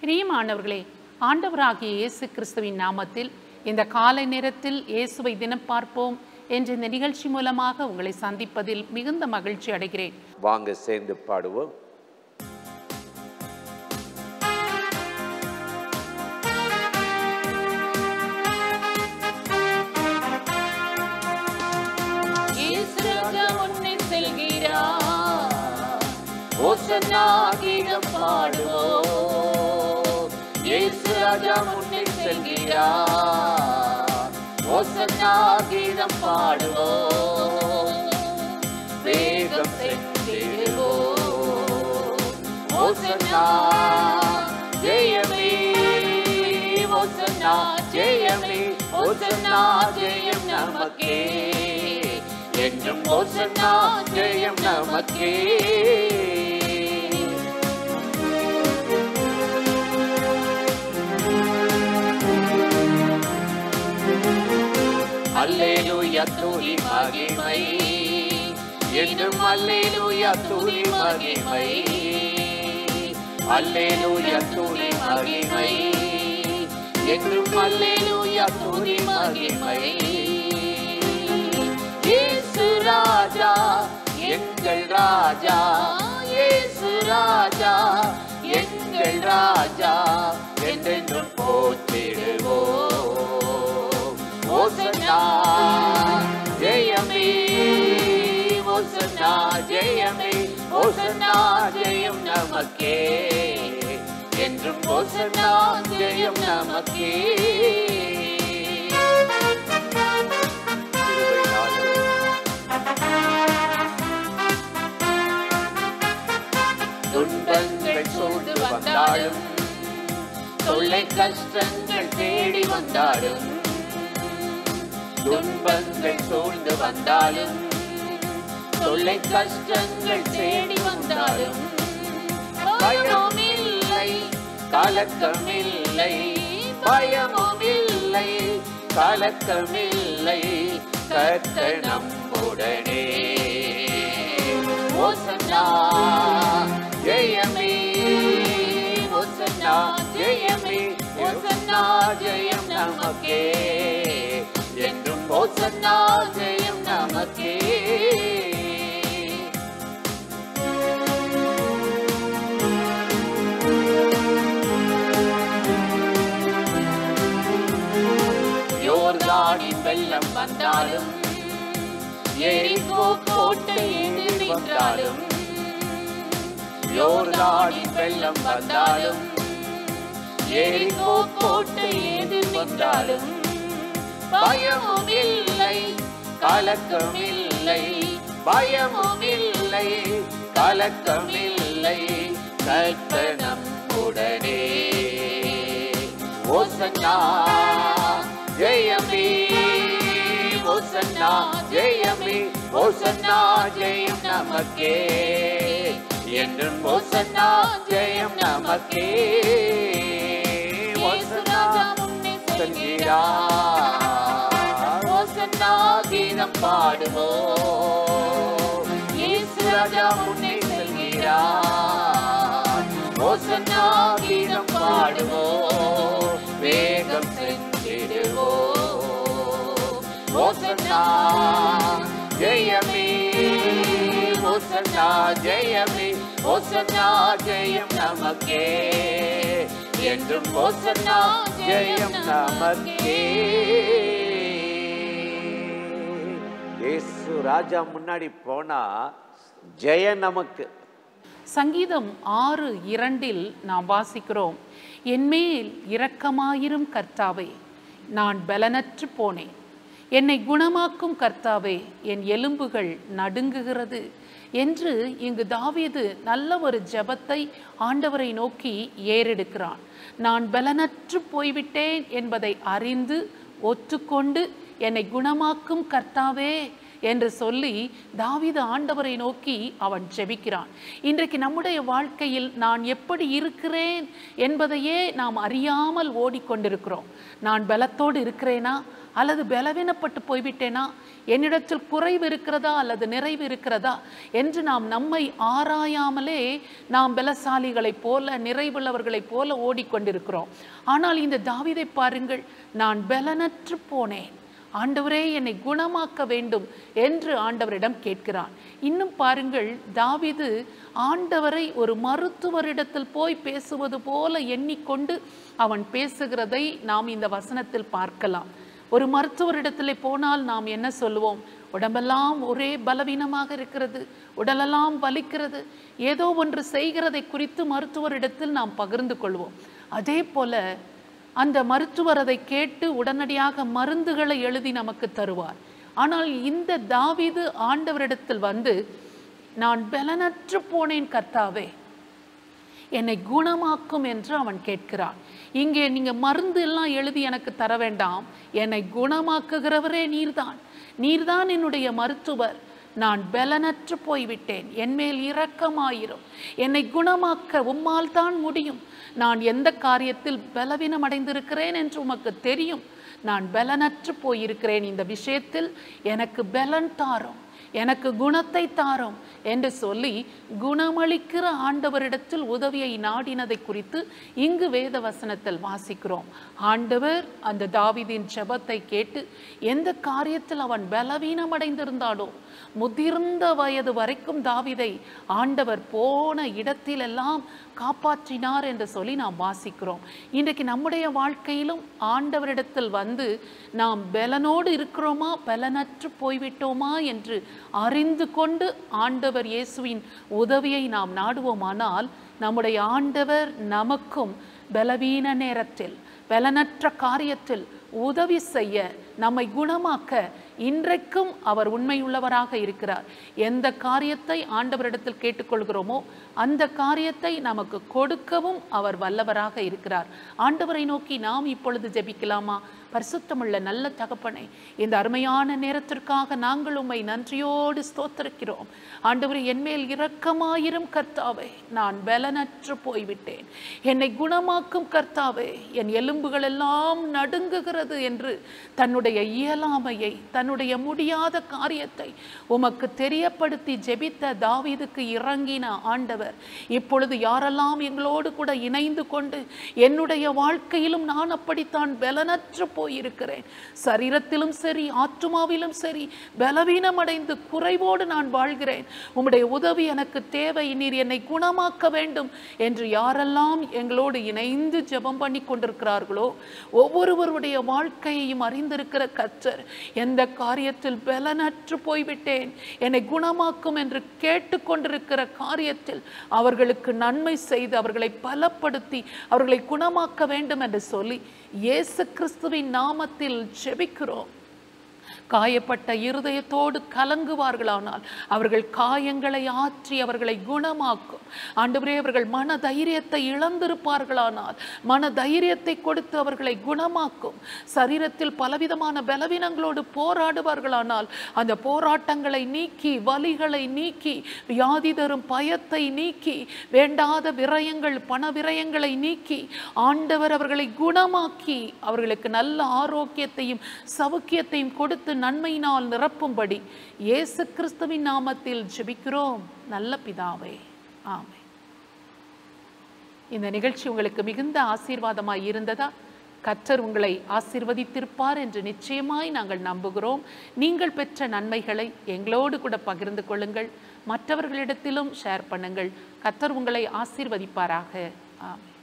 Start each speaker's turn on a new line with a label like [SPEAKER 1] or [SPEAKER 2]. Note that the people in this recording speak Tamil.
[SPEAKER 1] பிரியமானவர்களே ஆண்டவராகிய இயேசு கிறிஸ்துவின் நாமத்தில் இந்த காலை நேரத்தில் இயேசுவை தினம் பார்ப்போம் என்ற இந்த நிகழ்ச்சி மூலமாக உங்களை சந்திப்பதில் மிகுந்த மகிழ்ச்சி அடைகிறேன்
[SPEAKER 2] வாங்க சேர்ந்து பாடுவோம்
[SPEAKER 1] இயேசு ராஜா முன்னே செல்கிறார் ஓசன்னா கீதம் பாடுவோம் இயேசு ராஜா முன்னே செல்கிறார் ஓசன்னா கீதம் பாடுவோம் வேகம் சென்றிடுவோம் ஓசன்னா ஜெயமே ஓசன்னா ஜெயமே ஓசன்னா ஜெயம் நமக்கே என்றும் ஓசன்னா ஜெயம் நமக்கே அல்லேலூயா துதி மகிமை என்றும் அல்லேலூயா துதி மகிமை அல்லேலூயா துதி மகிமை என்றும் அல்லேலூயா துதி மகிமை இயேசு ராஜா எங்கள் ராஜா இயேசு ராஜா எங்கள் ராஜா என்றென்றும் போற்றிடுவோம் ஓசன்னா ஜெயமே ஓசன்னா ஜெயமே ஓசன்னா ஜெயம் நமக்கே என்றும் ஓசன்னா ஜெயம் நமக்கே
[SPEAKER 2] கிருபை நாதரே.
[SPEAKER 1] துன்பங்கள் சூழ்ந்து வந்தாலும் தொல்லை கஷ்டங்கள் தேடி வந்தாலும் துன்பங்கள் சூழ்ந்து வந்தாலும் தொல்லை கஷ்டங்கள் தேடி வந்தாலும் பயமும் இல்லை கலக்கமில்லை பயமும் இல்லை கலக்கமில்லை கர்த்தர் நம்முடனே ஓசன்னா ஜெயமே ஓசன்னா ஜெயமே ஓசன்னா ஜெயம் நமக்கே என்றும் ஓசன்னா ஜெயம் நமக்கே யோர்தானின் வெள்ளம் வந்தாலும் எரிகோ கோட்டை எதிர் நின்றாலும் யோர்தானின் வெள்ளம் வந்தாலும் எரிகோ கோட்டை எதிர் நின்றாலும் பயமும் இல்லை கலக்கம் இல்லை பயமும் இல்லை கலக்கம் இல்லை கர்த்தனம் உடனே ஓசன்னா ஜெயமே ஓசன்னா ஜெயமே ஓசன்னா ஜெயம் நமக்கே என்றும் ஓசன்னா ஜெயம் நமக்கே ஓசன்னா செல்கிறார் ஓசன்னா கீதம் பாடுவோம் இயேசு ராஜா முன்னே செல்கிறார் ஓசன்னா கீதம் பாடுவோம் வேகம் சென்றிடுவோம் ஓசன்னா ஜெயமே ஓசன்னா ஜெயமே ஓசன்னா ஜெயம் நமக்கே என்றும் ஓசன்னா ஜெயம் நமக்கே
[SPEAKER 2] இயேசு ராஜா முன்னாடி போனா ஜெய நமக்கு
[SPEAKER 1] சங்கீதம் ஆறு இரண்டில் நாம் வாசிக்கிறோம் என்மேல் இரக்கமாயிரும் கர்த்தாவே நான் பலனற்று போனேன் என்னை குணமாக்கும் கர்த்தாவே என் எலும்புகள் நடுங்குகிறது என்று இங்கு தாவீது நல்ல ஒரு ஜெபத்தை ஆண்டவரை நோக்கி ஏறெடுக்கிறான் நான் பலனற்று போய்விட்டேன் என்பதை அறிந்து ஒத்துக்கொண்டு என்னை குணமாக்கும் கர்த்தாவே என்று சொல்லி தாவீது ஆண்டவரை நோக்கி அவன் ஜெபிக்கிறான் இன்றைக்கு நம்முடைய வாழ்க்கையில் நான் எப்படி இருக்கிறேன் என்பதையே நாம் அறியாமல் ஓடிக்கொண்டிருக்கிறோம் நான் பலத்தோடு இருக்கிறேனா அல்லது பலவீனப்பட்டு போய்விட்டேனா என்னிடத்தில் குறைவு இருக்கிறதா அல்லது நிறைவு இருக்கிறதா என்று நாம் நம்மை ஆராயாமலே நாம் பலசாலிகளைப் போல நிறைவுள்ளவர்களைப் போல ஓடிக்கொண்டிருக்கிறோம் ஆனால் இந்த தாவீதை பாருங்கள் நான் பலனற்று போனேன் ஆண்டவரே என்னை குணமாக்க வேண்டும் என்று ஆண்டவரிடம் கேட்கிறான் இன்னும் பாருங்கள் தாவீது ஆண்டவரை ஒரு மருத்துவரிடத்தில் போய் பேசுவது போல எண்ணிக்கொண்டு அவன் பேசுகிறதை நாம் இந்த வசனத்தில் பார்க்கலாம் ஒரு மருத்துவரிடத்தில் போனால் நாம் என்ன சொல்லுவோம் உடம்பெல்லாம் ஒரே பலவீனமாக இருக்கிறது உடலெல்லாம் வலிக்கிறது ஏதோ ஒன்று செய்கிறதை குறித்து மருத்துவரிடத்தில் நாம் பகிர்ந்து கொள்வோம் அதே போல அந்த மருத்துவர் அதை கேட்டு உடனடியாக மருந்துகளை எழுதி நமக்கு தருவார் ஆனால் இந்த தாவீது ஆண்டவரிடத்தில் வந்து நான் பலனற்று போனேன் கர்த்தாவே என்னை குணமாக்கும் என்று அவன் கேட்கிறான் இங்கே நீங்க மருந்து எல்லாம் எழுதி எனக்கு தர வேண்டாம் என்னை குணமாக்குகிறவரே நீர்தான் நீர்தான் என்னுடைய மருத்துவர் நான் பலனற்று போய்விட்டேன் என்மேல் இரக்கமாயிரும் என்னை குணமாக்க உம்மால் தான் முடியும் நான் எந்த காரியத்தில் பலவீனம் அடைந்திருக்கிறேன் என்று உமக்கு தெரியும் நான் பலனற்று போயிருக்கிறேன் இந்த விஷயத்தில் எனக்கு பலன் தாரும் எனக்கு குணத்தை தாரும் என்று சொல்லி குணமளிக்கிற ஆண்டவரிடத்தில் உதவியை நாடினதை குறித்து இங்கு வேத வசனத்தில் வாசிக்கிறோம் ஆண்டவர் அந்த தாவீதின் ஜெபத்தை கேட்டு எந்த காரியத்தில் அவன் பலவீனம் அடைந்திருந்தாலோ முதிர்ந்த வயது வரைக்கும் தாவீதை ஆண்டவர் போன இடத்திலெல்லாம் காப்பாற்றினார் என்று சொல்லி நாம் வாசிக்கிறோம் இன்றைக்கு நம்முடைய வாழ்க்கையிலும் ஆண்டவரிடத்தில் வந்து நாம் பலனோடு இருக்கிறோமா பலனற்று போய்விட்டோமா என்று அறிந்து கொண்டு ஆண்டவர் இயேசுவின் உதவியை நாம் நாடுவோமானால் நம்முடைய ஆண்டவர் நமக்கும் பலவீன நேரத்தில் பலனற்ற காரியத்தில் உதவி செய்ய நம்மை குணமாக்க இன்றைக்கும் அவர் உண்மையுள்ளவராக இருக்கிறார் எந்த காரியத்தை ஆண்டவரிடத்தில் கேட்டுக்கொள்கிறோமோ அந்த காரியத்தை நமக்கு கொடுக்கவும் அவர் வல்லவராக இருக்கிறார் ஆண்டவரை நோக்கி நாம் இப்பொழுது ஜெபிக்கலாமா பரிசுத்தமுள்ள நல்ல தகப்பனே இந்த அருமையான நேரத்திற்காக நாங்கள் உம்மை நன்றியோடு ஸ்தோத்தரிக்கிறோம் ஆண்டவரே என்மேல் இரக்கமாயிரும் கர்த்தாவே நான் பலனற்று போய்விட்டேன் என்னை குணமாக்கும் கர்த்தாவே என் எலும்புகள் எல்லாம் நடுங்குகிறது என்று தன்னுடைய இயலாமையை தன்னுடைய முடியாத காரியத்தை உமக்கு தெரியப்படுத்தி ஜெபித்த தாவீதுக்கு இறங்கின ஆண்டவர் இப்பொழுது யாரெல்லாம் எங்களோடு கூட இணைந்து கொண்டு என்னுடைய வாழ்க்கையிலும் நான் அப்படித்தான் பலனற்று போயிருக்கிறேன் சரீரத்திலும் சரி ஆத்துமாவிலும் சரி பலவீனமடைந்து குறைவோடு நான் வாழ்கிறேன் உம்முடைய உதவி எனக்கு தேவை நீர் என்னை குணமாக்க வேண்டும் என்று யாரெல்லாம் எங்களோடு இணைந்து ஜெபம் பண்ணி கொண்டிருக்கிறார்களோ ஒவ்வொருவருடைய வாழ்க்கையையும் அறிந்திருக்கிற கர்த்தர் எந்த காரியத்தில் பலனற்று போய்விட்டேன் என்னை குணமாக்கும் என்று கேட்டுக்கொண்டிருக்கிற காரியத்தில் அவர்களுக்கு நன்மை செய்து அவர்களை பலப்படுத்தி அவர்களை குணமாக்க வேண்டும் என்று சொல்லி இயேசு கிறிஸ்துவின் நாமத்தில் ஜெபிக்கிறோம் காயப்பட்ட இருதயத்தோடு கலங்குவார்களானால் அவர்கள் காயங்களை ஆற்றி அவர்களை குணமாக்கும் ஆண்டவரே அவர்கள் மன தைரியத்தை இழந்திருப்பார்களானால் மன தைரியத்தை கொடுத்து அவர்களை குணமாக்கும் சரீரத்தில் பலவிதமான பலவீனங்களோடு போராடுவார்களானால் அந்த போராட்டங்களை நீக்கி வலிகளை நீக்கி வியாதி தரும் பயத்தை நீக்கி வேண்டாத விரயங்கள் பண விரயங்களை நீக்கி ஆண்டவர் அவர்களை குணமாக்கி அவர்களுக்கு நல்ல ஆரோக்கியத்தையும் சவுக்கியத்தையும் கொடுத்து நன்மையினால் நிரப்பும்படி இயேசு கிறிஸ்துவின் நாமத்தில் ஜெபிக்கிறோம் நல்ல பிதாவே ஆமென் இந்த நிகழ்ச்சி உங்களுக்கு மிகுந்த ஆசீர்வாதமாய் இருந்ததா கர்த்தர் உங்களை ஆசீர்வதித்திருப்பார் என்று நிச்சயமாய் நாங்கள் நம்புகிறோம் நீங்கள் பெற்ற நன்மைகளை எங்களோடு கூட பகிர்ந்து கொள்ளுங்கள் மற்றவர்களிடத்திலும் ஷேர் பண்ணுங்கள் கர்த்தர் உங்களை ஆசீர்வதிப்பாராக ஆமென்